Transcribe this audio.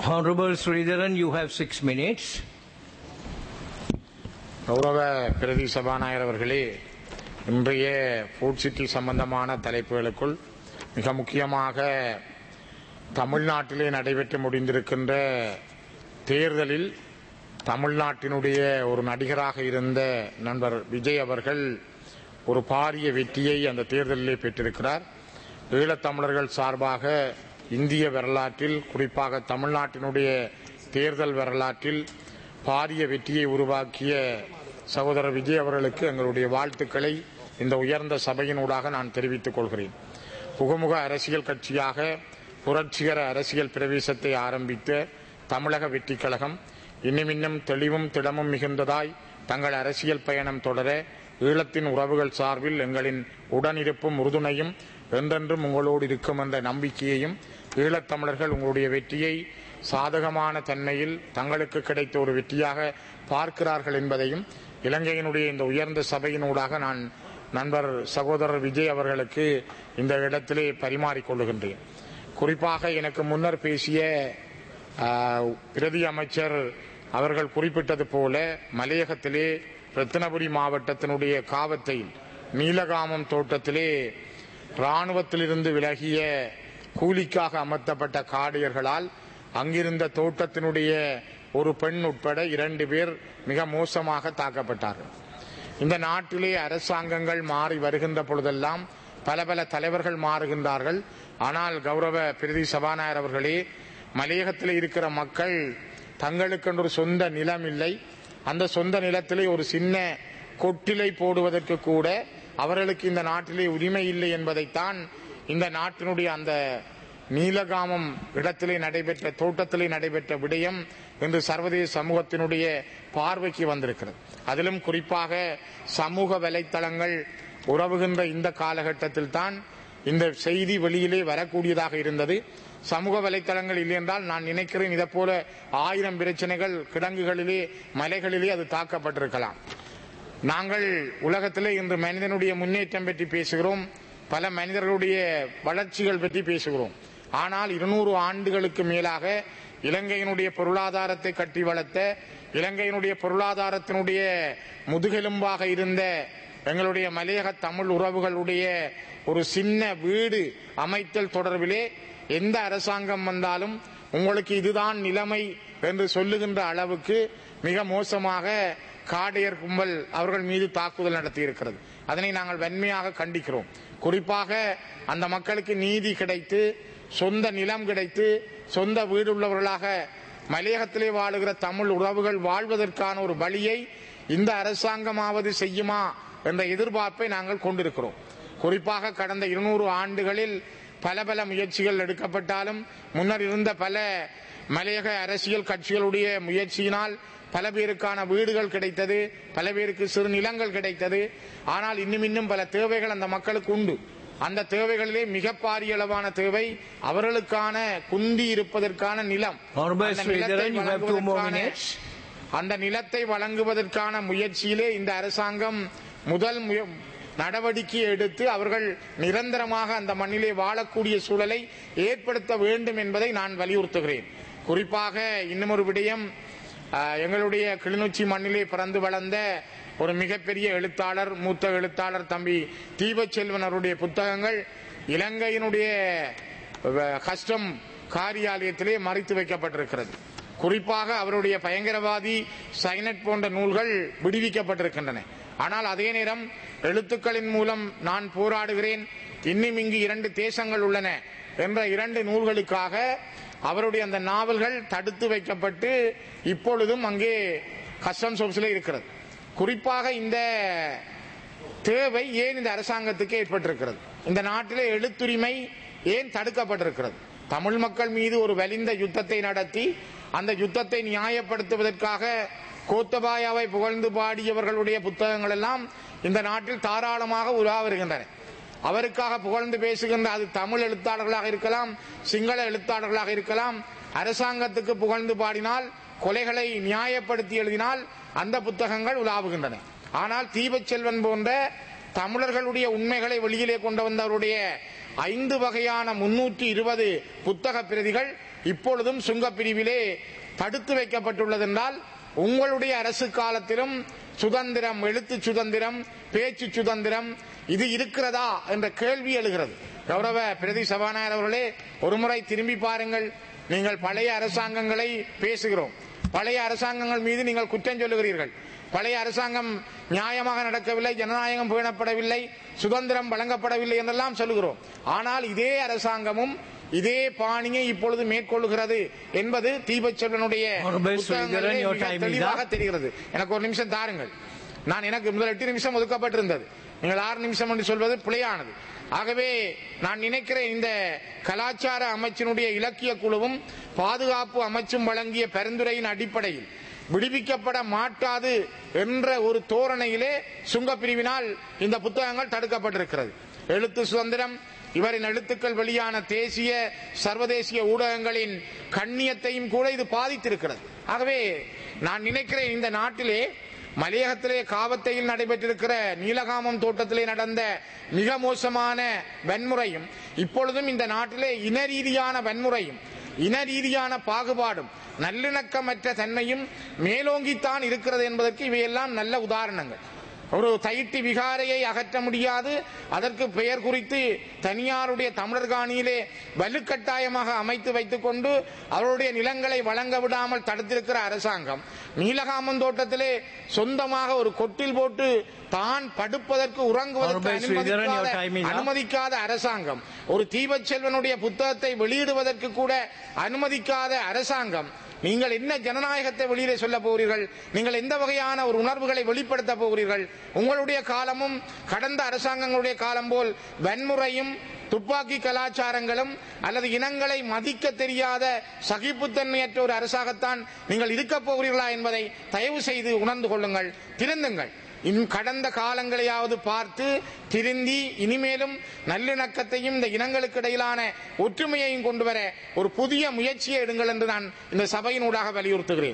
Honorable Sridharan, you have six minutes. கௌரவ பிரதி சபாநாயகர் அவர்களே இன்றைய ஃபுட் சிட்டி சம்பந்தமான தலைப்புகளுக்குள் மிக முக்கியமாக தமிழ்நாட்டிலே நடைபெற்று முடிந்திருக்கின்ற தேர்தலில் தமிழ்நாட்டினுடைய ஒரு நடிகராக இருந்த நண்பர் விஜய் அவர்கள் ஒரு பாரிய வெற்றியை அந்த தேர்தலிலே பெற்றிருக்கிறார் ஈழத்தமிழர்கள் சார்பாக இந்திய வரலாற்றில் குறிப்பாக தமிழ்நாட்டினுடைய தேர்தல் வரலாற்றில் பாரிய வெற்றியை உருவாக்கிய சகோதரர் விஜய் அவர்களுக்கு எங்களுடைய வாழ்த்துக்களை இந்த உயர்ந்த சபையினூடாக நான் தெரிவித்துக் கொள்கிறேன் புகமுக அரசியல் கட்சியாக புரட்சிகர அரசியல் பிரவேசத்தை ஆரம்பித்த தமிழக வெற்றி கழகம் இன்னும் இன்னும் தெளிவும் திடமும் மிகுந்ததாய் தங்கள் அரசியல் பயணம் தொடர ஈழத்தின் உறவுகள் சார்பில் எங்களின் உடனிருப்பும் உறுதுணையும் என்றென்றும் உங்களோடு இருக்கும் என்ற நம்பிக்கையையும் ஈழத்தமிழர்கள் உங்களுடைய வெற்றியை சாதகமான தன்மையில் தங்களுக்கு கிடைத்த ஒரு வெற்றியாக பார்க்கிறார்கள் என்பதையும் இலங்கையினுடைய இந்த உயர்ந்த சபையினூடாக நான் நண்பர் சகோதரர் விஜய் அவர்களுக்கு இந்த இடத்திலே பரிமாறிக்கொள்ளுகின்றேன் குறிப்பாக எனக்கு முன்னர் பேசிய ஆஹ், பிரதி அமைச்சர் அவர்கள் குறிப்பிட்டது போல மலையகத்திலே ரத்தினபுரி மாவட்டத்தினுடைய காவத்தையில் நீலகாமம் தோட்டத்திலே ராணுவத்திலிருந்து விலகிய கூலிக்காக அமர்த்தப்பட்ட காடையர்களால் அங்கிருந்த தோட்டத்தினுடைய ஒரு பெண் உட்பட இரண்டு பேர் மிக மோசமாக தாக்கப்பட்டார்கள் இந்த நாட்டிலே அரசாங்கங்கள் மாறி வருகின்ற பொழுதெல்லாம் பல பல தலைவர்கள் மாறுகின்றார்கள் ஆனால் கௌரவ பிரதி சபாநாயகர் அவர்களே மலையகத்தில் இருக்கிற மக்கள் தங்களுக்கென்று ஒரு சொந்த நிலம் இல்லை அந்த சொந்த நிலத்திலே ஒரு சின்ன கொட்டிலை போடுவதற்கு கூட அவர்களுக்கு இந்த நாட்டிலே உரிமை இல்லை என்பதைத்தான் இந்த நாட்டினுடைய அந்த நீலகாமம் இடத்திலே நடைபெற்ற தோட்டத்திலே நடைபெற்ற விடயம் இன்று சர்வதேச சமூகத்தினுடைய பார்வைக்கு வந்திருக்கிறது அதிலும் குறிப்பாக சமூக வலைத்தளங்கள் உறவுகின்ற இந்த காலகட்டத்தில் தான் இந்த செய்தி வெளியிலே வரக்கூடியதாக இருந்தது சமூக வலைத்தளங்கள் இல்லை என்றால் நான் நினைக்கிறேன் இதை போல ஆயிரம் பிரச்சனைகள் கிடங்குகளிலே மலைகளிலே அது தாக்கப்பட்டிருக்கலாம் நாங்கள் உலகத்திலே இன்று மனிதனுடைய முன்னேற்றம் பற்றி பேசுகிறோம் பல மனிதர்களுடைய வளர்ச்சிகள் பற்றி பேசுகிறோம் ஆனால் இருநூறு ஆண்டுகளுக்கு மேலாக இலங்கையினுடைய பொருளாதாரத்தை கட்டி வளர்த்த இலங்கையினுடைய பொருளாதாரத்தினுடைய முதுகெலும்பாக இருந்த எங்களுடைய மலையக தமிழ் உறவுகளுடைய ஒரு சின்ன வீடு அமைத்தல் தொடர்பிலே எந்த அரசாங்கம் வந்தாலும் உங்களுக்கு இதுதான் நிலைமை என்று சொல்லுகின்ற அளவுக்கு மிக மோசமாக காடையர் கும்பல் அவர்கள் மீது தாக்குதல் நடத்தி இருக்கிறது அதனை நாங்கள் வன்மையாக கண்டிக்கிறோம் குறிப்பாக அந்த மக்களுக்கு நீதி கிடைத்து சொந்த நிலம் கிடைத்து சொந்த வீடு உள்ளவர்களாக மலையகத்திலே வாழுகிற தமிழ் உறவுகள் வாழ்வதற்கான ஒரு வழியை இந்த அரசாங்கமாவது செய்யுமா என்ற எதிர்பார்ப்பை நாங்கள் கொண்டிருக்கிறோம் குறிப்பாக கடந்த இருநூறு ஆண்டுகளில் பல பல முயற்சிகள் எடுக்கப்பட்டாலும் முன்னர் இருந்த பல மலையக அரசியல் கட்சிகளுடைய முயற்சியினால் பல பேருக்கான வீடுகள் கிடைத்தது பல பேருக்கு சிறு நிலங்கள் கிடைத்தது ஆனால் இன்னும் இன்னும் பல தேவைகள் அந்த மக்களுக்கு உண்டு அந்த தேவைகளிலே மிக பாரிய அளவான தேவை அவர்களுக்கான குந்தி இருப்பதற்கான நிலம் Honorable அந்த நிலத்தை Sridharan, you have two more வழங்குவதற்கான- minutes. அந்த நிலத்தை வழங்குவதற்கான முயற்சியிலே இந்த அரசாங்கம் முதல் முய- நடவடிக்கை எடுத்து அவர்கள் நிரந்தரமாக அந்த மண்ணிலே வாழக்கூடிய சூழலை ஏற்படுத்த வேண்டும் என்பதை நான் வலியுறுத்துகிறேன் குறிப்பாக இன்னும் ஒரு விடயம் ஆஹ், எங்களுடைய கிளிநொச்சி மண்ணிலே பிறந்து வளர்ந்த ஒரு மிகப்பெரிய எழுத்தாளர் மூத்த எழுத்தாளர் தம்பி தீபச்செல்வன் அவருடைய புத்தகங்கள் இலங்கையினுடைய அஹ், கஸ்டம் காரியாலயத்திலே மறைத்து வைக்கப்பட்டிருக்கிறது குறிப்பாக அவருடைய பயங்கரவாதி சைனட் போன்ற நூல்கள் விடுவிக்கப்பட்டிருக்கின்றன ஆனால் அதே நேரம் எழுத்துக்களின் மூலம் நான் போராடுகிறேன் இன்னும் இங்கு இரண்டு தேசங்கள் உள்ளன என்ற இரண்டு நூல்களுக்காக அவருடைய அந்த நாவல்கள் தடுத்து வைக்கப்பட்டு இப்பொழுதும் அங்கே கஸ்டம்ஸ் ஆபீஸ்ல இருக்கிறது குறிப்பாக இந்த தேவை ஏன் இந்த அரசாங்கத்துக்கு ஏற்பட்டிருக்கிறது இந்த நாட்டிலே எழுத்துரிமை ஏன் தடுக்கப்பட்டிருக்கிறது தமிழ் மக்கள் மீது ஒரு வலிந்த யுத்தத்தை நடத்தி அந்த யுத்தத்தை நியாயப்படுத்துவதற்காக கோத்தபாயாவை புகழ்ந்து பாடியவர்களுடைய புத்தகங்கள் எல்லாம் இந்த நாட்டில் தாராளமாக உலா வருகின்றன அவருக்காக புகழ்ந்து பேசுகின்ற அது தமிழ் எழுத்தாளர்களாக இருக்கலாம் சிங்கள எழுத்தாளர்களாக இருக்கலாம் அரசாங்கத்துக்கு புகழ்ந்து பாடினால் கொலைகளை நியாயப்படுத்தி எழுதினால் அந்த புத்தகங்கள் உலாவுகின்றன ஆனால் தீபச்செல்வன் போன்ற தமிழர்களுடைய உண்மைகளை வெளியிலே கொண்டு வந்தவருடைய ஐந்து வகையான முன்னூற்றி இருபது புத்தக பிரதிகள் இப்பொழுதும் சுங்கப் பிரிவிலே தடுத்து வைக்கப்பட்டுள்ளது என்றால் உங்களுடைய அரசு காலத்திலும் சுதந்திரம் எழுத்து சுதந்திரம் பேச்சு சுதந்திரம் இது இருக்கிறதா என்ற கேள்வி எழுகிறது கௌரவ பிரதி சபாநாயகர் அவர்களே ஒருமுறை திரும்பி பாருங்கள் நீங்கள் பழைய அரசாங்கங்களை பேசுகிறோம் பழைய அரசாங்கங்கள் மீது நீங்கள் குற்றம் சொல்லுகிறீர்கள் பழைய அரசாங்கம் நியாயமாக நடக்கவில்லை ஜனநாயகம் பேணப்படவில்லை சுதந்திரம் வழங்கப்படவில்லை என்றெல்லாம் சொல்லுகிறோம் ஆனால் இதே அரசாங்கமும் இதே பாணியை இப்பொழுது மேற்கொள்ளுகிறது என்பது தீபச்செல்வனுடைய Honorable புத்தகங்களிலே Sridharan, your மிக time is தெளிவாக up. தெரிகிறது எனக்கு ஒரு நிமிஷம் தாருங்கள் நான் எனக்கு முதல் எட்டு நிமிஷம் ஒதுக்கப்பட்டிருந்தது நீங்கள் ஆறு நிமிஷம் என்று சொல்வது பிழையானது ஆகவே நான் நினைக்கிறேன் இந்த கலாச்சார அமைச்சினுடைய இலக்கிய குழுவும் பாதுகாப்பு அமைச்சும் வழங்கிய பரிந்துரையின் அடிப்படையில் விடுவிக்கப்பட மாட்டாது என்ற ஒரு தோரணையிலே சுங்கப் பிரிவினால் இந்த புத்தகங்கள் தடுக்கப்பட்டிருக்கிறது எழுத்து சுதந்திரம் இவரின் எழுத்துக்கள் வெளியான தேசிய சர்வதேசிய ஊடகங்களின் கண்ணியத்தையும் கூட இது பாதித்திருக்கிறது ஆகவே நான் நினைக்கிறேன் இந்த நாட்டிலே மலையகத்திலே காவத்தையில் நடைபெற்றிருக்கிற நீலகாமம் தோட்டத்திலே நடந்த மிக மோசமான வன்முறையும் இப்பொழுதும் இந்த நாட்டிலே இன ரீதியான வன்முறையும் இன ரீதியான பாகுபாடும் நல்லிணக்கமற்ற தன்மையும் மேலோங்கித்தான் இருக்கிறது என்பதற்கு இவையெல்லாம் நல்ல உதாரணங்கள் ஒரு தைட்டி விகாரையை அகற்ற முடியாது அதற்கு பெயர் குறித்து தனியாருடைய தமிழர் காணியிலே வலுக்கட்டாயமாக அமைத்து வைத்துக் கொண்டு அவருடைய நிலங்களை வழங்க விடாமல் தடுத்திருக்கிற அரசாங்கம் நீலகாமன் தோட்டத்திலே சொந்தமாக ஒரு கொட்டில் போட்டு தான் படுப்பதற்கு உறங்குவதற்கு Honorable Sridharan, your அனுமதிக்காத time is up. அனுமதிக்காத அரசாங்கம் ஒரு தீபச்செல்வனுடைய புத்தகத்தை வெளியிடுவதற்கு கூட அனுமதிக்காத அரசாங்கம் நீங்கள் என்ன ஜனநாயகத்தை வெளியிலே சொல்ல போகிறீர்கள் நீங்கள் எந்த வகையான ஒரு உணர்வுகளை வெளிப்படுத்த போகிறீர்கள் உங்களுடைய காலமும் கடந்த அரசாங்கங்களுடைய காலம் போல் வன்முறையும் துப்பாக்கி கலாச்சாரங்களும் அல்லது இனங்களை மதிக்க தெரியாத சகிப்புத்தன்மையற்ற ஒரு அரசாகத்தான் நீங்கள் இருக்கப் போகிறீர்களா என்பதை தயவு செய்து உணர்ந்து கொள்ளுங்கள் திருந்துங்கள் இன் கடந்த காலங்களையாவது பார்த்து திருந்தி இனிமேலும் நல்லிணக்கத்தையும் இந்த இனங்களுக்கு இடையிலான ஒற்றுமையையும் கொண்டு வர ஒரு புதிய முயற்சியை எடுங்கள் என்று நான் இந்த சபையினூடாக வலியுறுத்துகிறேன்